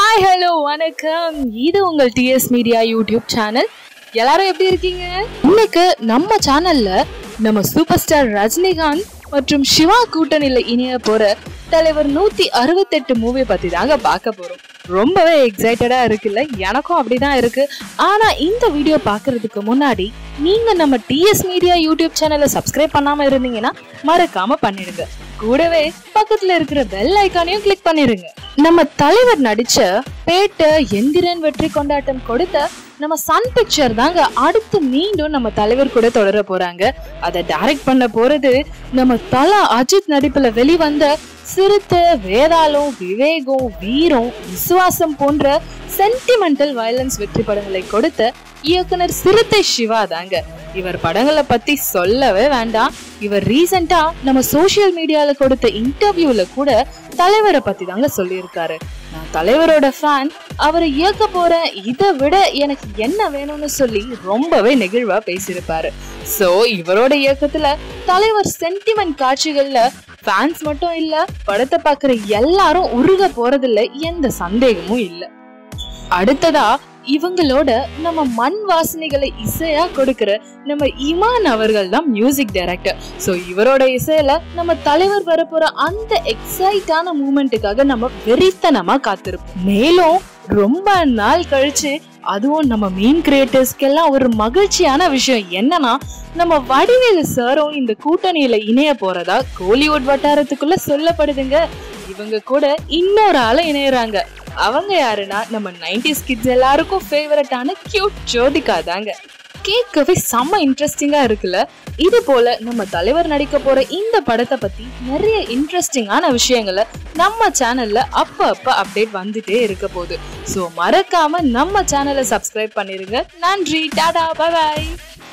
hi hello வணக்கம் இது உங்கள் டிஎஸ் மீடியா யூடியூப் சேனல் எல்லாரும் எப்படி இருக்கீங்க இன்னைக்கு நம்ம சேனல்ல நம்ம சூப்பர் ஸ்டார் ரஜினிகாந்த் மற்றும் சிவா கூட்டணியில இணைய போற தலைவர் நூத்தி அறுபத்தெட்டு மூவி பத்தி தாங்க பார்க்க போறோம் ரொம்பவே எக்ஸைட்டடா இருக்குல்ல எனக்கும் அப்படிதான் இருக்கு ஆனா இந்த வீடியோ பார்க்கிறதுக்கு முன்னாடி நீங்க நம்ம டிஎஸ் மீடியா யூடியூப் சேனலை சப்ஸ்கிரைப் பண்ணாம இருந்தீங்கன்னா மறக்காம பண்ணிடுங்க கூடவே பக்கத்துல இருக்கிற பெல் ஐக்கானையும் கிளிக் பண்ணிருங்க நம்ம தலைவர் நடிச்ச பேட்ட எந்திரன் வெற்றி கொண்டாட்டம் கொடுத்த நம்ம சன் பிக்சர் தாங்க அடுத்து மீண்டும் நம்ம தலைவர் கூட தொடர போறாங்க அதை டைரக்ட் பண்ண போறது நம்ம தலா அஜித் நடிப்புல வெளிவந்த சிறுத்தை வேதாளம் விவேகம் வீரம் விசுவாசம் போன்ற சென்டிமெண்டல் வயலன்ஸ் வெற்றி படங்களை கொடுத்த இயக்குனர் சிறுத்தை சிவா தாங்க இவர் படங்களை பத்தி சொல்லவே வேண்டாம் இவர் ரீசெண்டா நம்ம சோசியல் மீடியால கொடுத்த இன்டர்வியூல கூட தலைவரை பத்தி தாங்க சொல்லியிருக்காரு நான் தலைவரோட ஃபேன் அவரை இயக்க போறேன் இதை விட எனக்கு என்ன வேணும்னு சொல்லி ரொம்பவே நெகிழ்வா பேசியிருப்பாரு சோ இவரோட இயக்கத்துல தலைவர் சென்டிமெண்ட் காட்சிகள்ல ஃபேன்ஸ் மட்டும் இல்ல படத்தை பார்க்குற எல்லாரும் உருக போறதுல எந்த சந்தேகமும் இல்ல அடுத்ததா இவங்களோட நம்ம மண் வாசனைகளை இசையா கொடுக்கிற நம்ம இமான் அவர்கள் தான் மியூசிக் டைரக்டர் ஸோ இவரோட இசையில நம்ம தலைவர் வரப்போற அந்த எக்ஸைட்டான மூமெண்ட்டுக்காக நம்ம வெறித்தனமா காத்திருப்போம் மேலும் ரொம்ப நாள் கழிச்சு அதுவும் நம்ம மீன் கிரியேட்டர்ஸ்க்கெல்லாம் ஒரு மகிழ்ச்சியான விஷயம் என்னன்னா நம்ம வடிவேலு சாரும் இந்த கூட்டணியில இணைய போறதா கோலிவுட் வட்டாரத்துக்குள்ள சொல்லப்படுதுங்க இவங்க கூட இன்னொரு ஆளை இணையறாங்க அவங்க யாருன்னா நம்ம நைன்டிஸ் கிட்ஸ் எல்லாருக்கும் ஃபேவரட்டான கியூட் ஜோதிகா தாங்க கேட்கவே செம்ம இன்ட்ரெஸ்டிங்கா இருக்குல்ல இது போல நம்ம தலைவர் நடிக்க போற இந்த படத்தை பத்தி நிறைய இன்ட்ரெஸ்டிங்கான விஷயங்களை நம்ம சேனல்ல அப்ப அப்ப அப்டேட் வந்துட்டே இருக்க போகுது ஸோ மறக்காம நம்ம சேனலை சப்ஸ்கிரைப் பண்ணிருங்க நன்றி டாடா பாய்